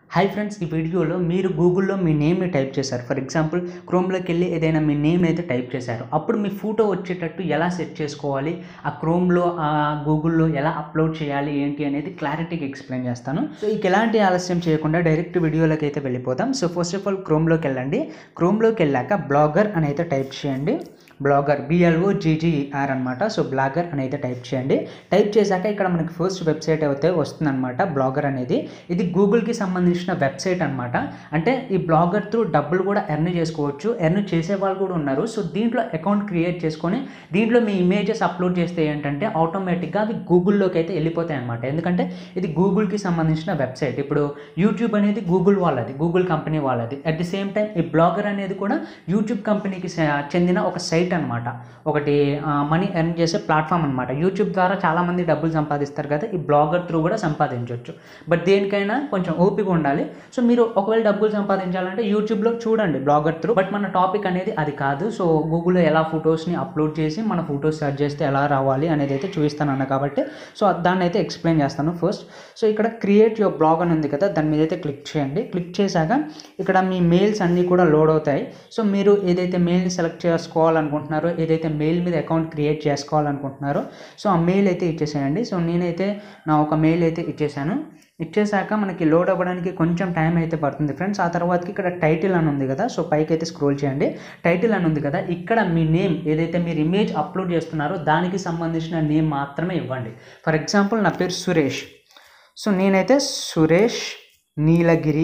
hi friends ఈ వీడియోలో మీరు గూగుల్లో మీ నేమ్ని టైప్ చేశారు ఫర్ ఎగ్జాంపుల్ క్రోమ్లోకి వెళ్ళి ఏదైనా మీ నేమ్ అయితే టైప్ చేశారు అప్పుడు మీ ఫోటో వచ్చేటట్టు ఎలా సెట్ చేసుకోవాలి ఆ క్రోమ్లో ఆ గూగుల్లో ఎలా అప్లోడ్ చేయాలి ఏంటి అనేది క్లారిటీగా ఎక్స్ప్లెయిన్ చేస్తాను సో ఇక ఎలాంటి ఆలస్యం చేయకుండా డైరెక్ట్ వీడియోలోకి అయితే వెళ్ళిపోతాం సో ఫస్ట్ ఆఫ్ ఆల్ క్రోమ్లోకి వెళ్ళండి క్రోమ్లోకి వెళ్ళాక బ్లాగర్ అని అయితే టైప్ చేయండి బ్లాగర్ బిఎల్ఓ జీజీఆర్ అనమాట సో బ్లాగర్ అని అయితే టైప్ చేయండి టైప్ చేశాక ఇక్కడ మనకి ఫస్ట్ వెబ్సైట్ అయితే వస్తుందన్నమాట బ్లాగర్ అనేది ఇది గూగుల్కి సంబంధించిన వెబ్సైట్ అనమాట అంటే ఈ బ్లాగర్ త్రూ డబ్బులు కూడా ఎర్న్ చేసుకోవచ్చు ఎర్న్ చేసే వాళ్ళు కూడా ఉన్నారు సో దీంట్లో అకౌంట్ క్రియేట్ చేసుకొని దీంట్లో మీ ఇమేజెస్ అప్లోడ్ చేస్తే ఏంటంటే ఆటోమేటిక్గా అవి గూగుల్లోకి అయితే వెళ్ళిపోతాయి అనమాట ఎందుకంటే ఇది గూగుల్కి సంబంధించిన వెబ్సైట్ ఇప్పుడు యూట్యూబ్ అనేది గూగుల్ వాళ్ళది గూగుల్ కంపెనీ వాళ్ళది అట్ ది సేమ్ టైం ఈ బ్లాగర్ అనేది కూడా యూట్యూబ్ కంపెనీకి స- చెందిన ఒక సైట్ అనమాట ఒకటి మనీ ఎర్న్ చేసే ప్లాట్ఫామ్ అనమాట యూట్యూబ్ ద్వారా చాలామంది డబ్బులు సంపాదిస్తారు కదా ఈ బ్లాగర్ త్రూ కూడా సంపాదించవచ్చు బట్ దేనికైనా కొంచెం ఓపిక ఉండాలి సో మీరు ఒకవేళ డబ్బులు సంపాదించాలంటే యూట్యూబ్లో చూడండి బ్లాగర్ త్రూ బట్ మన టాపిక్ అనేది అది కాదు సో గూగుల్లో ఎలా ఫొటోస్ని అప్లోడ్ చేసి మన ఫొటోస్ సెర్చ్ చేస్తే ఎలా రావాలి అనేది అయితే చూపిస్తాను అన్న కాబట్టి సో దాన్ని అయితే ఎక్స్ప్లెయిన్ చేస్తాను ఫస్ట్ సో ఇక్కడ క్రియేట్ యువర్ బ్లాగ్ అని ఉంది కదా దాని మీద అయితే క్లిక్ చేయండి క్లిక్ చేశాక ఇక్కడ మీ మెయిల్స్ అన్నీ కూడా లోడ్ అవుతాయి సో మీరు ఏదైతే మెయిల్ని సెలెక్ట్ చేసుకోవాలనుకుంటున్నారో ఏదైతే మెయిల్ మీద అకౌంట్ క్రియేట్ చేసుకోవాలనుకుంటున్నారో సో ఆ మెయిల్ అయితే ఇచ్చేసేయండి సో నేనైతే నా ఒక మెయిల్ అయితే ఇచ్చేసాను ఇచ్చేసాక మనకి లోడ్ అవ్వడానికి కొంచెం టైం అయితే పడుతుంది ఫ్రెండ్స్ ఆ తర్వాతకి ఇక్కడ టైటిల్ అని ఉంది కదా సో పైకి అయితే స్క్రోల్ చేయండి టైటిల్ అని ఉంది కదా ఇక్కడ మీ నేమ్ ఏదైతే మీరు ఇమేజ్ అప్లోడ్ చేస్తున్నారో దానికి సంబంధించిన నేమ్ మాత్రమే ఇవ్వండి ఫర్ ఎగ్జాంపుల్ నా పేరు సురేష్ సో నేనైతే సురేష్ నీలగిరి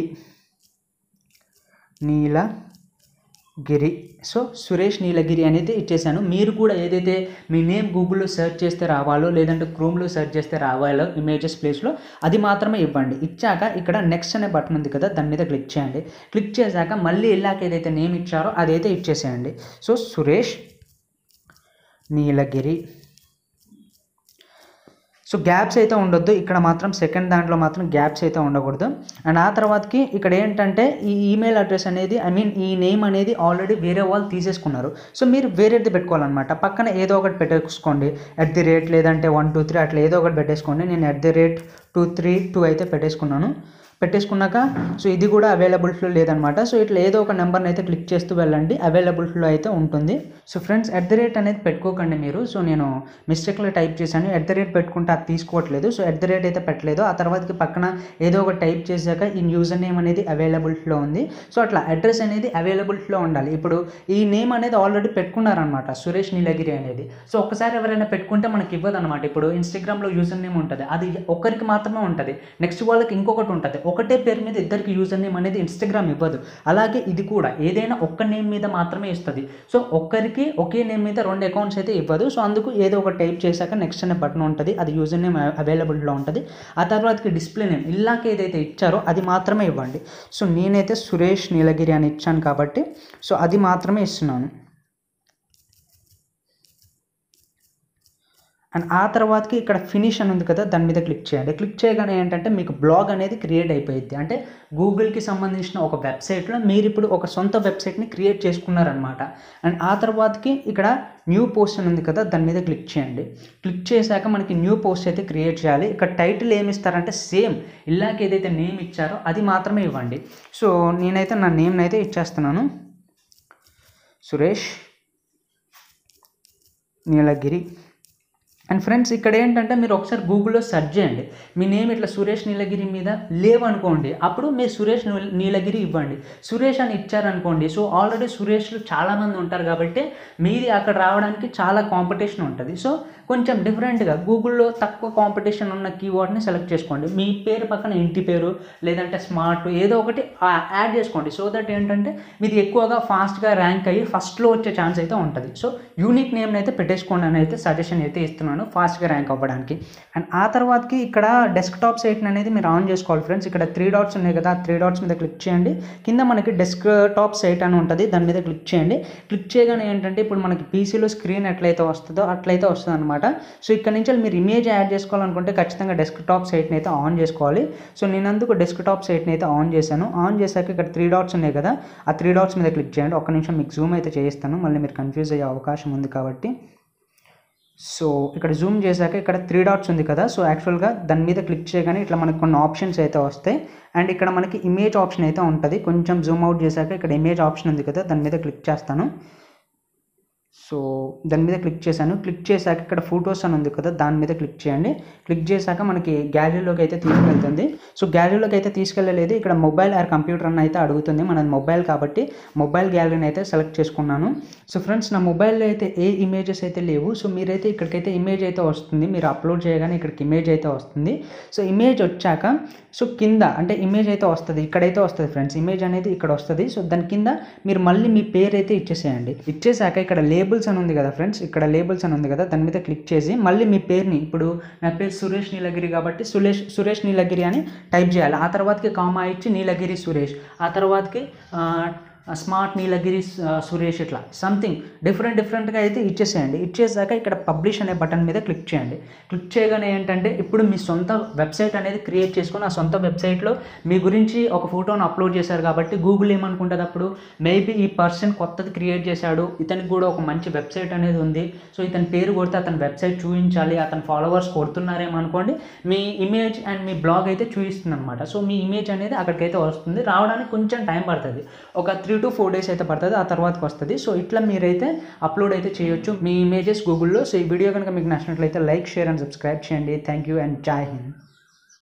నీలగిరి సో సురేష్ నీలగిరి అనేది ఇచ్చేసాను మీరు కూడా ఏదైతే మీ నేమ్ గూగుల్లో సెర్చ్ చేస్తే రావాలో లేదంటే క్రోమ్లో సెర్చ్ చేస్తే రావాలో ఇమేజెస్ ప్లేస్లో అది మాత్రమే ఇవ్వండి ఇచ్చాక ఇక్కడ నెక్స్ట్ అనే బటన్ ఉంది కదా దాని మీద క్లిక్ చేయండి క్లిక్ చేశాక మళ్ళీ వెళ్ళాక ఏదైతే నేమ్ ఇచ్చారో అదైతే ఇచ్చేసేయండి so Suresh Nilagiri so gaps అయితే ఉండొద్దు ఇక్కడ మాత్రం సెకండ్ దాంట్లో మాత్రం గ్యాప్స్ అయితే ఉండకూడదు అండ్ ఆ తర్వాతకి ఇక్కడ ఏంటంటే ఈ ఈమెయిల్ అడ్రస్ అనేది ఐ మీన్ ఈ నేమ్ అనేది ఆల్రెడీ వేరే వాళ్ళు తీసేసుకున్నారు సో మీరు వేరేది పెట్టుకోవాలన్నమాట పక్కన ఏదో ఒకటి పెట్టేసుకోండి ఎట్ ది రేట్ లేదంటే వన్ టూ త్రీ అట్లా ఏదో ఒకటి పెట్టేసుకోండి నేను at the rate two three two అయితే పెట్టేసుకున్నాను పెట్టేసుకున్నాక సో ఇది కూడా అవైలబుల్లో లేదనమాట సో ఇట్లా ఏదో ఒక నెంబర్ని అయితే క్లిక్ చేస్తూ వెళ్ళండి అవైలబుల్లో అయితే ఉంటుంది so friends at the rate అనేది పెట్టుకోకండి మీరు సో నేను మిస్టేక్లో టైప్ చేశాను ఎట్ ద రేట్ పెట్టుకుంటే అది తీసుకోవట్లేదు సో ఎట్ ద రేట్ అయితే పెట్టలేదు ఆ తర్వాతకి పక్కన ఏదో ఒక టైప్ చేశాక ఈ యూజర్ నేమ్ అనేది అవైలబుల్లో ఉంది సో అట్లా అడ్రస్ అనేది అవైలబుల్లో ఉండాలి ఇప్పుడు ఈ నేమ్ అనేది ఆల్రెడీ పెట్టుకున్నారనమాట సురేష్ నీలగిరి అనేది సో ఒక్కసారి ఎవరైనా పెట్టుకుంటే మనకి ఇవ్వదు అనమాట ఇప్పుడు ఇన్స్టాగ్రామ్లో యూజర్ నేమ్ ఉంటుంది అది ఒక్కరికి మాత్రమే ఉంటుంది నెక్స్ట్ వాళ్ళకి ఇంకొకటి ఉంటుంది ఒకటే పేరు మీద ఇద్దరికి యూజర్ నేమ్ అనేది ఇన్స్టాగ్రామ్ ఇవ్వదు అలాగే ఇది కూడా ఏదైనా ఒక్క నేమ్ మీద మాత్రమే ఇస్తుంది సో ఒక్కరికి ఒకే నేమ్ మీద రెండు అకౌంట్స్ అయితే ఇవ్వదు సో అందుకు ఏదో ఒక టైప్ చేశాక నెక్స్ట్ అనే బటన్ ఉంటుంది అది యూజర్ నేమ్ అవైలబుల్లో ఉంటుంది ఆ తర్వాతకి డిస్ప్లే నేమ్ ఇలాగ ఏదైతే ఇచ్చారో అది మాత్రమే ఇవ్వండి సో నేనైతే సురేష్ నీలగిరి అని ఇచ్చాను కాబట్టి సో అది మాత్రమే ఇస్తున్నాను అండ్ ఆ తర్వాతకి ఇక్కడ ఫినిష్ అని ఉంది కదా దాని మీద క్లిక్ చేయండి క్లిక్ చేయగానే ఏంటంటే మీకు బ్లాగ్ అనేది క్రియేట్ అయిపోయింది అంటే గూగుల్కి సంబంధించిన ఒక వెబ్సైట్లో మీరు ఇప్పుడు ఒక సొంత వెబ్సైట్ని క్రియేట్ చేసుకున్నారనమాట అండ్ ఆ తర్వాతకి ఇక్కడ న్యూ పోస్ట్ అని ఉంది కదా దాని మీద క్లిక్ చేయండి క్లిక్ చేశాక మనకి న్యూ పోస్ట్ అయితే క్రియేట్ చేయాలి ఇక్కడ టైటిల్ ఏమి ఇస్తారంటే సేమ్ ఇలాగ ఏదైతే నేమ్ ఇచ్చారో అది మాత్రమే ఇవ్వండి సో నేనైతే నా నేమ్ని అయితే ఇచ్చేస్తున్నాను సురేష్ నీలగిరి అండ్ ఫ్రెండ్స్ ఇక్కడ ఏంటంటే మీరు ఒకసారి గూగుల్లో సెర్చ్ చేయండి మీ నేమ్ ఇట్లా సురేష్ నీలగిరి మీద లేవనుకోండి అప్పుడు మీరు సురేష్ నీల- నీలగిరి ఇవ్వండి సురేష్ అని ఇచ్చారనుకోండి సో ఆల్రెడీ సురేష్లు చాలామంది ఉంటారు కాబట్టి మీది అక్కడ రావడానికి చాలా కాంపిటీషన్ ఉంటుంది సో కొంచెం డిఫరెంట్గా గూగుల్లో తక్కువ కాంపిటీషన్ ఉన్న కీవర్డ్ని సెలెక్ట్ చేసుకోండి మీ పేరు పక్కన ఇంటి పేరు లేదంటే స్మార్ట్ ఏదో ఒకటి యాడ్ చేసుకోండి సో దట్ ఏంటంటే మీది ఎక్కువగా ఫాస్ట్గా ర్యాంక్ అయ్యి ఫస్ట్లో వచ్చే ఛాన్స్ అయితే ఉంటుంది సో యూనిక్ నేమ్ని అయితే పెట్టేసుకోండి అని అయితే సజెషన్ అయితే ఇస్తున్నాను ఫాస్ట్గా ర్యాంక్ అవ్వడానికి అండ్ ఆ తర్వాతకి ఇక్కడ డెస్క్టాప్ సైట్ అనేది మీరు ఆన్ చేసుకోవాలి ఫ్రెండ్స్ ఇక్కడ త్రీ డాట్స్ ఉన్నాయి కదా ఆ త్రీ డాట్స్ మీద క్లిక్ చేయండి కింద మనకి డెస్క్ టాప్ సైట్ అని ఉంటుంది దాని మీద క్లిక్ చేయండి క్లిక్ చేయగానే ఏంటంటే ఇప్పుడు మనకి పీసీలో స్క్రీన్ ఎట్లయితే వస్తుందో అట్లయితే వస్తుంది అనమాట సో ఇక్కడ నుంచి మీరు ఇమేజ్ యాడ్ చేసుకోవాలనుకుంటే ఖచ్చితంగా డెస్క్ టాప్ సైట్ని అయితే ఆన్ చేసుకోవాలి సో నేను అందుకు డెస్క్ టాప్ సైట్ని అయితే ఆన్ చేశాను ఆన్ చేశాక ఇక్కడ త్రీ డాట్స్ ఉన్నాయి కదా ఆ త్రీ డాట్స్ మీద క్లిక్ చేయండి ఒక్క నిమిషం మీకు జూమ్ అయితే చేయిస్తాను మళ్ళీ మీరు కన్ఫ్యూజ్ అయ్యే అవకాశం ఉంది కాబట్టి సో ఇక్కడ జూమ్ చేశాక ఇక్కడ త్రీ డాట్స్ ఉంది కదా సో యాక్చువల్గా దాని మీద క్లిక్ చేయగానే ఇట్లా మనకి కొన్ని ఆప్షన్స్ అయితే వస్తాయి అండ్ ఇక్కడ మనకి ఇమేజ్ ఆప్షన్ అయితే ఉంటుంది కొంచెం జూమ్ అవుట్ చేశాక ఇక్కడ ఇమేజ్ ఆప్షన్ ఉంది కదా దాని మీద క్లిక్ చేస్తాను సో దాని మీద క్లిక్ చేశాను క్లిక్ చేశాక ఇక్కడ ఫొటోస్ అని ఉంది కదా దాని మీద క్లిక్ చేయండి క్లిక్ చేశాక మనకి గ్యాలరీలోకి అయితే తీసుకెళ్తుంది సో గ్యాలరీలోకి అయితే తీసుకెళ్ళలేదు ఇక్కడ మొబైల్ ఆర్ కంప్యూటర్ అని అయితే అడుగుతుంది మన మొబైల్ కాబట్టి మొబైల్ గ్యాలరీని అయితే సెలెక్ట్ చేసుకున్నాను సో ఫ్రెండ్స్ నా మొబైల్లో అయితే ఏ ఇమేజెస్ అయితే లేవు సో మీరైతే ఇక్కడికైతే ఇమేజ్ అయితే వస్తుంది మీరు అప్లోడ్ చేయగానే ఇక్కడికి ఇమేజ్ అయితే వస్తుంది సో ఇమేజ్ వచ్చాక సో కింద అంటే ఇమేజ్ అయితే వస్తుంది ఇక్కడైతే వస్తుంది ఫ్రెండ్స్ ఇమేజ్ అనేది ఇక్కడ వస్తుంది సో దాని కింద మీరు మళ్ళీ మీ పేరు అయితే ఇచ్చేసేయండి ఇచ్చేసాక ఇక్కడ లేబుల్స్ అని ఉంది కదా ఫ్రెండ్స్ ఇక్కడ లేబుల్స్ అని ఉంది కదా దాని మీద క్లిక్ చేసి మళ్ళీ మీ పేరుని ఇప్పుడు నా పేరు సురేష్ నీలగిరి కాబట్టి సురేష్ సురేష్ నీలగిరి అని టైప్ చేయాలి ఆ తర్వాతకి కామా ఇచ్చి నీలగిరి సురేష్ ఆ తర్వాతకి ఆ, స్మార్ట్ నీలగిరి ఆ, సురేష్ ఇట్లా సంథింగ్ డిఫరెంట్ డిఫరెంట్గా అయితే ఇచ్చేసేయండి ఇచ్చేసాక ఇక్కడ పబ్లిష్ అనే బటన్ మీద క్లిక్ చేయండి క్లిక్ చేయగానే ఏంటంటే ఇప్పుడు మీ సొంత వెబ్సైట్ అనేది క్రియేట్ చేసుకొని ఆ సొంత వెబ్సైట్లో మీ గురించి ఒక ఫోటోను అప్లోడ్ చేశారు కాబట్టి గూగుల్ ఏమనుకుంటుంది అప్పుడు మేబీ ఈ పర్సన్ కొత్తది క్రియేట్ చేశాడు ఇతనికి కూడా ఒక మంచి వెబ్సైట్ అనేది ఉంది సో ఇతని పేరు కొడితే అతని వెబ్సైట్ చూపించాలి అతని ఫాలోవర్స్ కొడుతున్నారేమో అనుకోండి మీ ఇమేజ్ అండ్ మీ బ్లాగ్ అయితే చూపిస్తుంది అనమాట సో మీ ఇమేజ్ అనేది అక్కడికైతే వస్తుంది రావడానికి కొంచెం టైం పడుతుంది ఒక త్రీ టు ఫోర్ డేస్ అయితే పడుతుంది ఆ తర్వాతకి వస్తుంది సో ఇట్లా మీరైతే అప్లోడ్ అయితే చేయొచ్చు మీ ఇమేజెస్ గూగుల్లో సో ఈ వీడియో కనుక మీకు నచ్చినట్లయితే లైక్ షేర్ అండ్ సబ్స్క్రైబ్ చేయండి థ్యాంక్ యూ అండ్ జై హింద్